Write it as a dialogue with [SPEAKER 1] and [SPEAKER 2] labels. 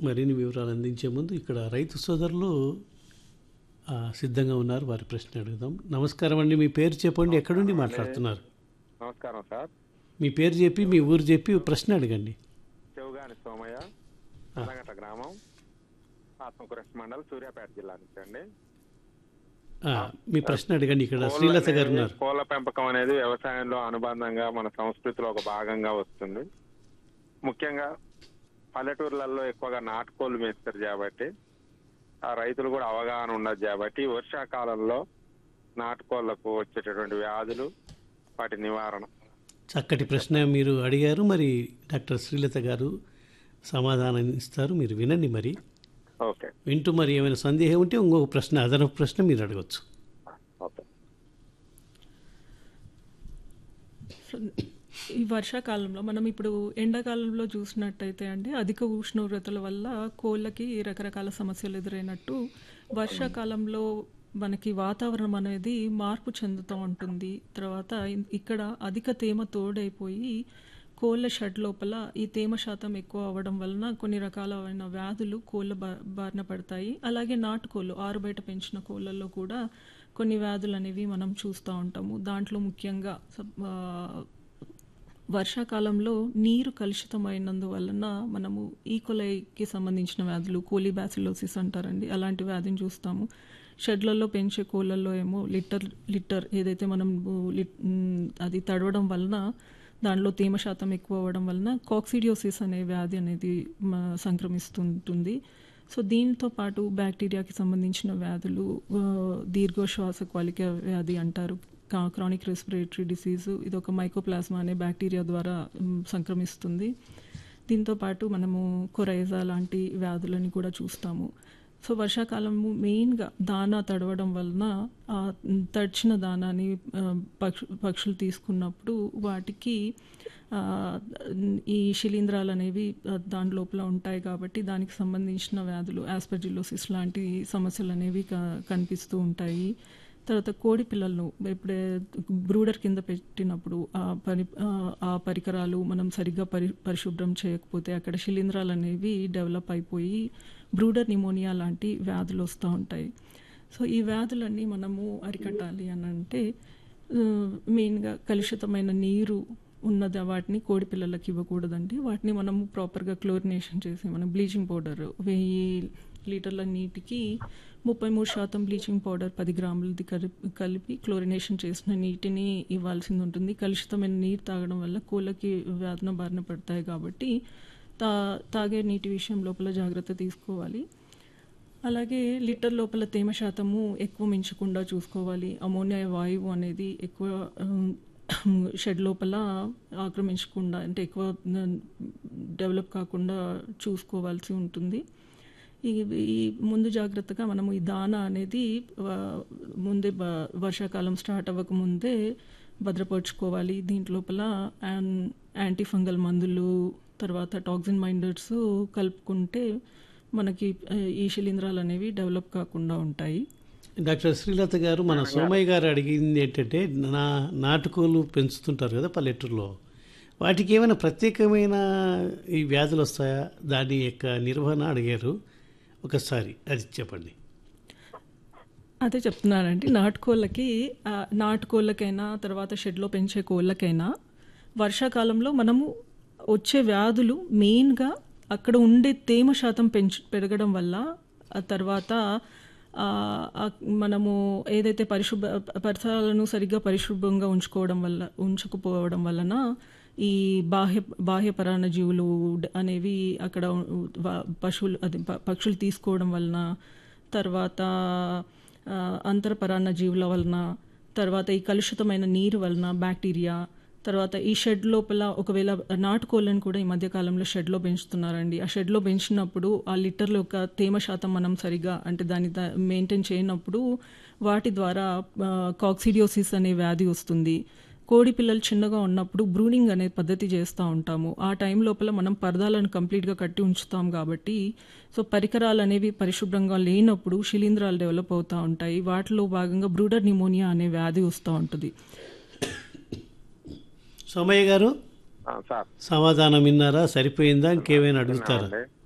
[SPEAKER 1] మరిన్ని వివరాలు అందించే ముందు ఇక్కడ రైతు సోదరులు ఆ, సిద్ధంగా ఉన్నారు వారి ప్రశ్న అడుగుదాం నమస్కారం అండి మీ పేరు చెప్పండి ఎక్కడుండి మాట్లాడుతున్నారు
[SPEAKER 2] నమస్కారం సార్
[SPEAKER 1] మీ పేరు చెప్పి మీ ఊరు చెప్పి ప్రశ్న అడగండి
[SPEAKER 2] చెవుగాని సోమయ్య అన్నగట్ట గ్రామం ఆత్మకురస్ మండల్ సూర్యాపేట జిల్లా నుంచి అండి
[SPEAKER 1] ఆ, మీ ప్రశ్న అడగండి ఇక్కడ శ్రీలత గారు
[SPEAKER 2] కోళ్ళ
[SPEAKER 1] ఉన్నారు
[SPEAKER 2] అనేది- కోళ్ళ పెంపకం అనేది వ్యవసాయంలో అనుబంధంగా మన సంస్కృతిలో ఒక భాగంగా వస్తుంది ముఖ్యంగా పల్లెటూర్లలో ఎక్కువగా నాటుకోళ్ళు మేస్తారు కాబట్టి ఆ రైతులు కూడా అవగాహన ఉండదు కాబట్టి వర్షాకాలంలో నాటుకోళ్లకు వచ్చేటటువంటి వ్యాధులు వాటి నివారణ
[SPEAKER 1] చక్కటి ప్రశ్న మీరు అడిగారు మరి డాక్టర్ శ్రీలత గారు సమాధానం ఇస్తారు మీరు వినండి మరి
[SPEAKER 2] ఓకే
[SPEAKER 1] వింటూ మరి ఏమైనా సందేహం ఉంటే ఇంకొక ప్రశ్న అదనపు ప్రశ్న మీరు అడగచ్చు
[SPEAKER 2] ఓకే
[SPEAKER 3] ఈ వర్షాకాలంలో మనం ఇప్పుడు ఎండాకాలంలో చూసినట్టయితే అండి అధిక ఉష్ణోగ్రతల వల్ల కోళ్ళకి రకరకాల సమస్యలు ఎదురైనట్టు వర్షాకాలంలో మనకి వాతావరణం అనేది మార్పు చెందుతూ ఉంటుంది తర్వాత ఇ- ఇక్కడ అధిక తేమ తోడైపోయి కోళ్ళ షెడ్ లోపల ఈ తేమ శాతం ఎక్కువ అవ్వడం వలన కొన్ని రకాలైన వ్యాధులు కోళ్ళ బా బారిన పడతాయి అలాగే నాటుకోళ్ళు ఆరు బయట పెంచిన కోళ్ళల్లో కూడా కొన్ని వ్యాధులు అనేవి మనం చూస్తూ ఉంటాము దాంట్లో ముఖ్యంగా సబ్- ఆ, వర్షాకాలంలో నీరు కలుషితమైనందువలన మనము ఈకొలైకి సంబంధించిన వ్యాధులు కోలిబాసిలోసిస్ అంటారండి అలాంటి వ్యాధిని చూస్తాము షెడ్లలో పెంచే కోళ్ళల్లో ఏమో లిటర్ లిటర్ ఏదైతే మనం లిట్- మ్, అది తడవడం వలన దానిలో తేమ శాతం ఎక్కువ అవ్వడం వలన కాక్సిడియోసిస్ అనే వ్యాధి అనేది మ- సంక్రమిస్తుంటుంది సో దీంతో పాటు బ్యాక్టీరియాకి సంబంధించిన వ్యాధులు ఆ, దీర్ఘశ్వాసకోలిక వ్యాధి అంటారు క్రానిక్ రెస్పిరేటరీ డిసీజ్ ఇది ఒక మైకోప్లాస్మా అనే బ్యాక్టీరియా ద్వారా మ్, సంక్రమిస్తుంది దీంతో పాటు మనము కొరైజా లాంటి వ్యాధులని కూడా చూస్తాము సో వర్షాకాలము మెయిన్గా దానా తడవడం వలన ఆ తడిచిన దానాన్ని ఆ, పక్షు పక్షులు తీసుకున్నప్పుడు వాటికి ఆ, ఈ శిలీంధ్రాలు అనేవి ఆ, దాని లోపల ఉంటాయి కాబట్టి దానికి సంబంధించిన వ్యాధులు ఆస్పర్జిలోసిస్ లాంటి సమస్యలు అనేవి క- కనిపిస్తూ ఉంటాయి తర్వాత కోడి పిల్లలను ఇప్పుడే బ్రూడర్ కింద పెట్టినప్పుడు ఆ పరి ఆ- ఆ పరికరాలు మనం సరిగ్గా పరి పరిశుభ్రం చేయకపోతే అక్కడ శిలీంధ్రాలు అనేవి డెవలప్ అయిపోయి బ్రూడర్ నిమోనియా లాంటి వ్యాధులు వస్తూ ఉంటాయి సో ఈ వ్యాధులన్నీ మనము అరికట్టాలి అని అంటే ఆ, మెయిన్గా కలుషితమైన నీరు ఉన్నది వాటిని కోడి పిల్లలకి ఇవ్వకూడదండి వాటిని మనము ప్రాపర్గా క్లోరినేషన్ చేసి మనం బ్లీచింగ్ పౌడర్ వెయ్యి లీటర్ల నీటికి ముప్పై మూడు శాతం బ్లీచింగ్ పౌడర్ పది గ్రాములది కలిపి కలిపి క్లోరినేషన్ చేసిన నీటిని ఇవ్వాల్సింది ఉంటుంది కలుషితమైన నీరు తాగడం వల్ల కోళ్ళకి వ్యాధన బారిన పడతాయి కాబట్టి తా తాగే నీటి విషయం లోపల జాగ్రత్త తీసుకోవాలి అలాగే లీటర్ లోపల తేమ శాతము ఎక్కువ మించకుండా చూసుకోవాలి అమోనియా వాయువు అనేది ఎక్కువ ఉమ్, షెడ్ లోపల ఆక్రమించకుండా అంటే ఎక్కువ ఉమ్, డెవలప్ కాకుండా చూసుకోవాల్సి ఉంటుంది ఈ ఈ ముందు జాగ్రత్తగా మనము ఈ దానా అనేది ఆ, ముందే బ- వర్షాకాలం స్టార్ట్ అవ్వక ముందే భద్రపరుచుకోవాలి దీంట్లోపల యాన్ యాంటీ ఫంగల్ మందులు తర్వాత టాక్సిన్ మైండర్స్ కలుపుకుంటే మనకి ఆ, ఈ శిలీంధ్రాలు అనేవి డెవలప్ కాకుండా ఉంటాయి
[SPEAKER 1] డాక్టర్ శ్రీలత గారు మన సోమయ్య గారు అడిగింది ఏంటంటే నా నాటుకోలు పెంచుతుంటారు కదా పల్లెటూరులో వాటికి ఏమైనా ప్రత్యేకమైన ఈ వ్యాధులు వస్తాయా దాని యొక్క నిర్వహణ అడిగారు ఒకసారి అది చెప్పండి
[SPEAKER 3] అదే చెప్తున్నానండి నాటుకోళ్ళకి ఆ, నాటుకోళ్ళకైనా తర్వాత షెడ్లో పెంచే కోళ్ళకైనా వర్షాకాలంలో మనము వచ్చే వ్యాధులు మెయిన్గా అక్కడ ఉండే తేమ శాతం పెంచు పెరగడం వల్ల ఆ తర్వాత ఆ, ఆ, మనము ఏదైతే పరిశుభ్ర పరిసరాలను సరిగ్గా పరిశుభ్రంగా ఉంచుకోవడం వల్ల ఉంచకపోవడం వలన ఈ బాహ్య బాహ్య పరాన్న జీవులు డ- అనేవి అక్కడ ఉ- వ- పశువులు అది ప- పక్షులు తీసుకోవడం వలన తర్వాత ఆ, అంతరపరాన్న జీవుల వలన తర్వాత ఈ కలుషితమైన నీరు వలన బ్యాక్టీరియా తర్వాత ఈ షెడ్ లోపల ఒకవేళ నాటుకోళ్ళని కూడా ఈ మధ్య కాలంలో షెడ్లో పెంచుతున్నారండి ఆ షెడ్లో పెంచినప్పుడు ఆ లీటర్ల యొక్క తేమ శాతం మనం సరిగా అంటే దాన్ని మెయింటైన్ చేయనప్పుడు వాటి ద్వారా కాక్సిడియోసిస్ అనే వ్యాధి వస్తుంది కోడి పిల్లలు చిన్నగా ఉన్నప్పుడు బ్రూనింగ్ అనే పద్ధతి చేస్తూ ఉంటాము ఆ టైం లోపల మనం పరదాలను కంప్లీట్గా కట్టి ఉంచుతాం కాబట్టి సో పరికరాలు అనేవి పరిశుభ్రంగా లేనప్పుడు శిలీంధ్రాలు డెవలప్ అవుతూ ఉంటాయి వాటిలో భాగంగా బ్రూడర్ నిమోనియా అనే వ్యాధి వస్తూ ఉంటుంది
[SPEAKER 1] సోమయ్య గారు
[SPEAKER 2] ఆ, సార్
[SPEAKER 1] సమాధానం విన్నారా సరిపోయిందా ఇంకేమైనా అడుగుతారా
[SPEAKER 2] విన్నామండి.